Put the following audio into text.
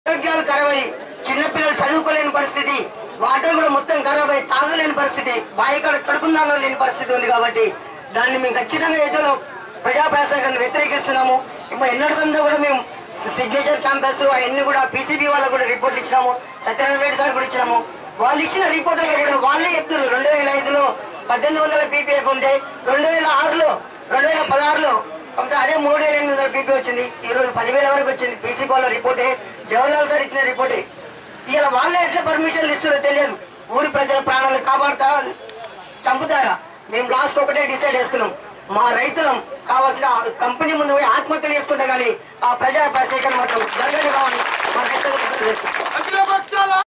ఆరోగ్యాలు ఖరాబ్ అయ్యి చిన్నపిల్లలు చదువుకోలేని పరిస్థితి వాటర్ కూడా మొత్తం ఖరాబ్ అయ్యి తాగలేని పరిస్థితి బాయికాడ కడుకుందాలో లేని పరిస్థితి ఉంది కాబట్టి దాన్ని మేము ఖచ్చితంగా ఏదో ప్రజాప్రసారాన్ని వ్యతిరేకిస్తున్నాము ఇప్పుడు ఎన్నడసందో కూడా మేము సిగ్నేచర్ క్యాంపస్ అవన్నీ కూడా పీసీబీ వాళ్ళకు కూడా రిపోర్ట్లు ఇచ్చినాము సత్యనారాయణ రెడ్డి సార్ కూడా ఇచ్చినాము వాళ్ళు ఇచ్చిన రిపోర్టులో కూడా వాళ్ళే చెప్తున్నారు రెండు వేల ఐదులో పద్దెనిమిది వందల పీపీఎఫ్ ఉంటే రెండు వేల ఆరులో రెండు వేల పదహారులో కొంత అదే మూడు వేల ఎనిమిది వందల పీపీ వచ్చింది ఈ రోజు పదివేల వరకు వచ్చింది పీసీబీ వాళ్ళ రిపోర్టే జవహర్లాల్ సార్ ఇచ్చిన రిపోర్టే ఇలా వాళ్ళే ఎట్లా పర్మిషన్లు ఇస్తారో తెలియదు ఊరి ప్రజల ప్రాణాలు కాపాడుతారా చంపుతారా మేము లాస్ట్ ఒకటే డిసైడ్ చేసుకున్నాం మా రైతులం కావాల్సిన కంపెనీ ముందు పోయి ఆత్మహత్యలు చేసుకుంటే కానీ ఆ ప్రజా పరిశీలన మాత్రం జరగని కావాలి మాకు ఎక్కడ అఖిలపక్షాల